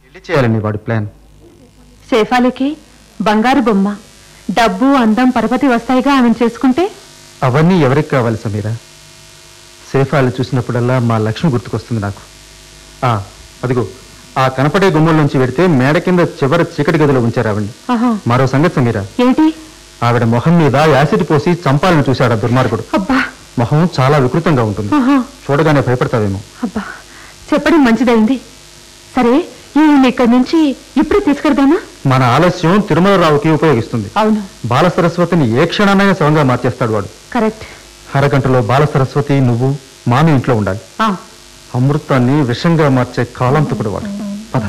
పెళ్లి చేయాలని వాడి ప్లాన్ శేఫాలికి బంగారు బొమ్మ డబ్బు అందం పరపతి వస్తాయిగా ఆమెను చేసుకుంటే అవన్నీ ఎవరికి కావాలి సమీరా సేఫాలు చూసినప్పుడల్లా మా లక్ష్మి గుర్తుకొస్తుంది నాకు ఆ అదిగో ఆ కనపడే గుమ్మల నుంచి వెడితే మేడ కింద చివరి చీకటి గదిలో ఉంచారు ఆవిడ్ని ఆహా మరో సంగతి సమీరా ఏంటి ఆవిడ మొహం మీద యాసిడ్ పోసి చంపాలని చూశాడు ఆ దుర్మార్గుడు అబ్బా మొహం చాలా వికృతంగా ఉంటుంది ఆహా చూడగానే భయపడతావేమో అబ్బా చెప్పడం మంచిదైంది సరే ఈయన ఇక్కడి నుంచి ఇప్పుడే తీసుకెడదామా మన ఆలస్యం తిరుమలరావుకి ఉపయోగిస్తుంది అవును బాల సరస్వతిని ఏ క్షణానైనా శవంగా మార్చేస్తాడు వాడు కరెక్ట్ అరగంటలో బాల సరస్వతి నువ్వు మామి ఇంట్లో ఉండాలి ఆ, అమృతాన్ని విషంగా మార్చే కాలంతకుడు వాడు పద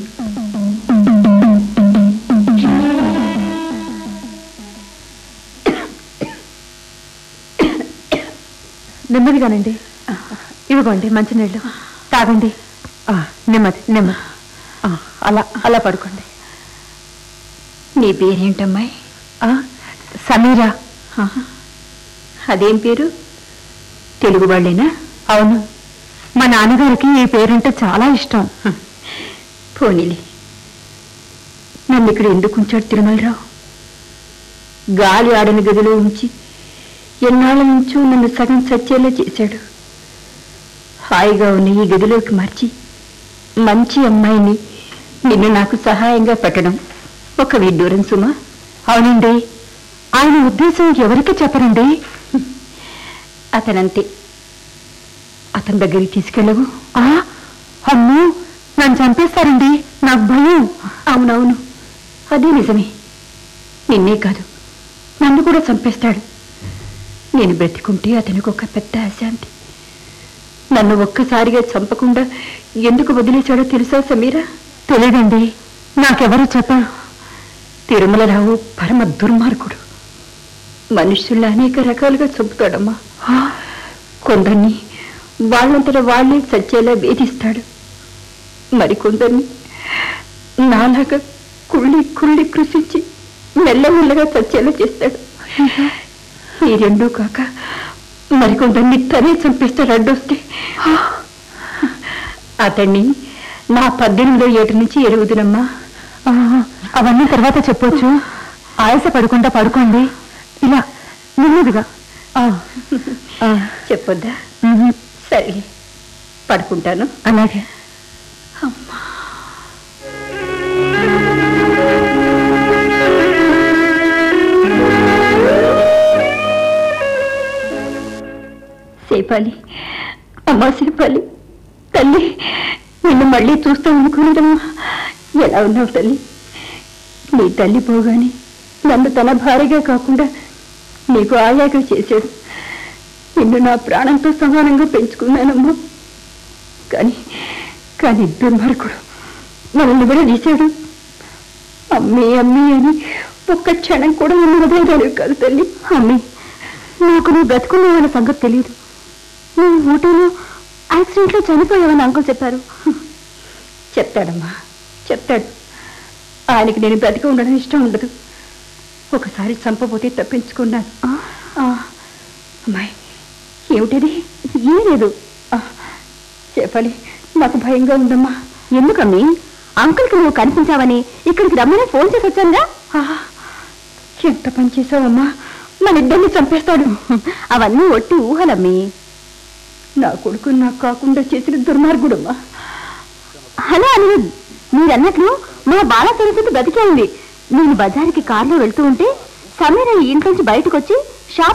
నెమ్మదిగానండి ఇవ్వకండి మంచినీళ్ళు తాగండి ఆ, నెమ్మది నెమ్మది ఆ, అలా అలా పడుకోండి నీ పేరేంటమ్మాయి ఆ, సమీరా ఆహా. అదేం పేరు తెలుగు వాళ్ళేనా అవును మా నాన్నగారికి ఈ పేరంటే చాలా ఇష్టం పోనీలే నన్ను ఇక్కడ ఎందుకు ఉంచాడు తిరుమలరావు గాలి ఆడని గదిలో ఉంచి ఎన్నాళ్ళ నుంచో నన్ను సగం సచ్చేలా చేశాడు హాయిగా ఉన్న ఈ గదిలోకి మార్చి మంచి అమ్మాయిని నిన్ను నాకు సహాయంగా పెట్టడం ఒక విడ్డూరం సుమా అవునండి ఆయన ఉద్దేశం ఎవరికి చెప్పరండి అతనంతే అతని దగ్గరికి తీసుకెళ్ళవు ఆ, అమ్మో నన్ను చంపేస్తారండి నాకు భయం అవునవును అదే నిజమే నిన్నే కాదు నన్ను కూడా చంపేస్తాడు నేను బ్రతికుంటే అతనికి ఒక పెద్ద అశాంతి నన్ను ఒక్కసారిగా చంపకుండా ఎందుకు వదిలేశాడో తెలుసా సమీరా తెలియదండి నాకెవరు చెప్పరు తిరుమలరావు పరమ దుర్మార్గుడు మనుషుల్ని అనేక రకాలుగా చంపుతాడమ్మా ఆ, కొందరిని వాళ్ళంతట వాళ్ళే చచ్చేలా వేధిస్తాడు మరికొందరిని నాలాగా కుళ్ళి కుళ్ళి కృషించి మెల్లమెల్లగా చచ్చేలా చేస్తాడు ఈ రెండూ కాక మరికొందరిని తనే చంపేస్తాడు అడ్డొస్తే అతన్ని నా పద్దెనిమిదో ఏట నుంచి ఎరుగుదునమ్మా ఆ, అవన్నీ తర్వాత చెప్పొచ్చు ఆయాస పడకుండా పడుకోండి ఇలా నెమ్మదిగా ఆ, ఆ, చెప్పొద్దా మ్మ్. సరే పడుకుంటాను అలాగే సేపాలి అమ్మా సేపాలి తల్లి నిన్ను మళ్ళీ చూస్తాం అనుకునేదమ్మా ఎలా ఉన్నావు తల్లి నీ తల్లి పోగానే నన్ను తన భార్యగా కాకుండా నీకు ఆయాగా చేశాడు నిన్ను నా ప్రాణంతో సమానంగా పెంచుకున్నానమ్మా కానీ కానీ దుర్మార్గుడు మనల్ని విడదీశాడు అమ్మి అమ్మి అని ఒక్క క్షణం కూడా నన్ను వదిలేదానివి కాదు తల్లి అమ్మి నాకు నువ్వు బతుకున్నావన్న సంగతి తెలియదు నువ్వు ఊటీలో యాక్సిడెంట్లో చనిపోయావని అంకుల్ చెప్పారు చెప్తాడమ్మా చెప్తాడు ఆయనకి నేను బ్రతికి ఉండడం ఇష్టం ఉండదు ఒకసారి చంపబోతే తప్పించుకున్నాను ఆ, ఆ, అమ్మాయి ఏమిటిది ఏం లేదు ఆ, చెప్పాలి నాకు భయంగా ఉందమ్మా ఎందుకమ్మి అంకుల్కి నువ్వు కనిపించావని ఇక్కడికి రమ్మని ఫోన్ చేసి వచ్చానుగా ఆ, ఎంత పని చేసావమ్మా మన ఇద్దరిని చంపేస్తాడు అవన్నీ ఒట్టి ఊహలమ్మి నా కొడుకు నాకు కాకుండా చేసిన దుర్మార్గుడమ్మా హలో అనిరుద్ మీరన్నట్లు మా బాల సరస్వతి బతికే ఉంది నేను బజార్కి కారులో వెళ్తూ ఉంటే సమీర ఈ ఇంట్లోంచి బయటకు వచ్చి